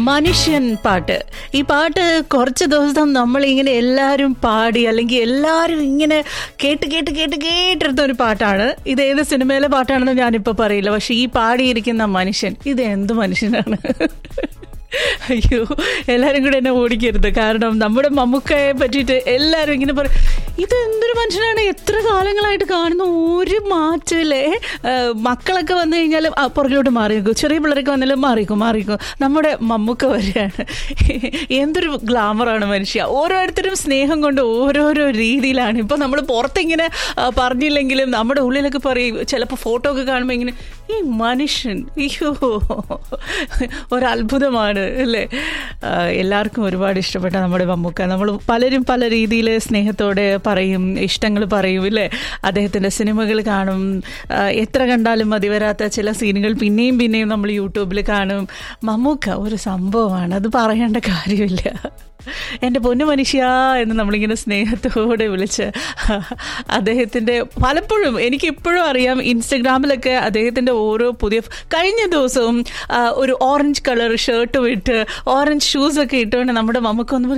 മനുഷ്യൻ പാട്ട് ഈ പാട്ട് കുറച്ച് ദിവസം നമ്മൾ ഇങ്ങനെ എല്ലാവരും പാടി അല്ലെങ്കിൽ എല്ലാവരും ഇങ്ങനെ കേട്ട് കേട്ട് കേട്ട് കേട്ടെടുത്ത ഒരു പാട്ടാണ് ഇത് ഏത് സിനിമയിലെ പാട്ടാണെന്ന് ഞാനിപ്പോൾ പറയില്ല പക്ഷെ ഈ പാടിയിരിക്കുന്ന മനുഷ്യൻ ഇത് എന്ത് മനുഷ്യനാണ് അയ്യോ എല്ലാവരും കൂടെ എന്നെ ഓടിക്കരുത് കാരണം നമ്മുടെ മമ്മൂക്കയെ പറ്റിയിട്ട് എല്ലാവരും ഇങ്ങനെ പറയും ഇത് എന്തൊരു മനുഷ്യനാണ് എത്ര കാലങ്ങളായിട്ട് കാണുന്ന ഒരു മാറ്റമില്ലേ മക്കളൊക്കെ വന്നു കഴിഞ്ഞാലും ആ പുറകിലോട്ട് മാറിയേക്കും ചെറിയ പിള്ളേരൊക്കെ വന്നാലും മാറിക്കും മാറിക്കും നമ്മുടെ മമ്മൂക്ക വരെയാണ് എന്തൊരു ഗ്ലാമറാണ് മനുഷ്യ ഓരോരുത്തരും സ്നേഹം കൊണ്ട് ഓരോരോ രീതിയിലാണ് ഇപ്പം നമ്മൾ പുറത്തിങ്ങനെ ആ, പറഞ്ഞില്ലെങ്കിലും നമ്മുടെ ഉള്ളിലൊക്കെ പറയും ചിലപ്പോൾ ഫോട്ടോ ഒക്കെ കാണുമ്പോൾ ഇങ്ങനെ ഈ മനുഷ്യൻ അയ്യോ ഒരത്ഭുതമാണ് അല്ലേ ആ, എല്ലാവർക്കും ഒരുപാട് ഇഷ്ടപ്പെട്ട നമ്മുടെ മമ്മൂക്ക നമ്മൾ പലരും പല രീതിയിൽ സ്നേഹത്തോടെ പറയും ഇഷ്ടങ്ങൾ പറയും ഇല്ലേ അദ്ദേഹത്തിൻ്റെ സിനിമകൾ കാണും ആ, എത്ര കണ്ടാലും മതി വരാത്ത ചില സീനുകൾ പിന്നെയും പിന്നെയും നമ്മൾ യൂട്യൂബിൽ കാണും മമ്മൂക്ക ഒരു സംഭവമാണ് അത് പറയേണ്ട കാര്യമില്ല എൻ്റെ പൊന്നു മനുഷ്യ എന്ന് നമ്മളിങ്ങനെ സ്നേഹത്തോടെ വിളിച്ച് അദ്ദേഹത്തിൻ്റെ പലപ്പോഴും എനിക്ക് ഇപ്പോഴും അറിയാം ഇൻസ്റ്റഗ്രാമിലൊക്കെ അദ്ദേഹത്തിൻ്റെ ഓരോ പുതിയ കഴിഞ്ഞ ദിവസവും ആ, ഒരു ഓറഞ്ച് കളർ ഷർട്ട് ഇട്ട് ഓറഞ്ച് ഷൂസ് ഒക്കെ ഇട്ടുകൊണ്ട് നമ്മുടെ മമ്മക്കൊന്ന്